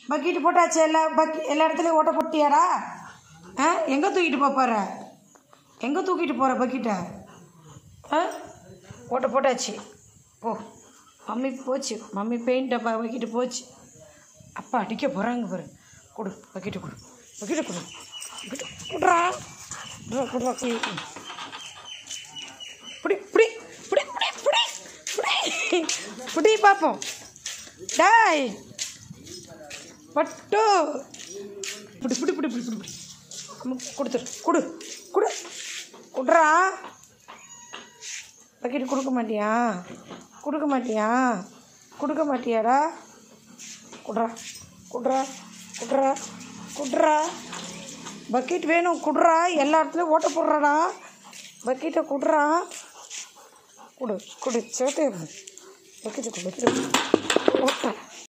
Bucket போட்டாச்சு எல்லா பக்கி எல்லா இடத்துலையும் ஓட்ட போட்டியாடா ஆ எங்கே தூக்கிட்டு போக போகிற எங்கே தூக்கிட்டு போகிற பக்கெட்டை ஆ ஓட்ட போட்டாச்சு ஓ மம்மி போச்சு மம்மி பெயிண்ட் டப்பா பக்கெட்டு போச்சு அப்பா அடிக்க போகிறாங்க பாரு கொடு பக்கெட்டு கொடு பக்கெட்டு கொடு பக்கெட்டு குடுறா குடுறா குடுறா குடு. புடி புடி புடி புடி புடி புடி புடி பார்ப்போம் டாய் பட்டு புடி புடி புடி புடி புடி புடி அம்மா, கொடுத்துரு கொடு கொடு குடுறா பக்கெட் கொடுக்க மாட்டியா கொடுக்க மாட்டியா கொடுக்க மாட்டியாடா குட்றா குட்றா குட்றா குட்றா பக்கெட் வேணும் குட்றா எல்லா இடத்துலையும் ஓட்ட போடுறாடா பக்கெட்டை குட்றா குடு குடு சேர்த்து பக்கெட்டு கொடு பக்கெட்டு கொடு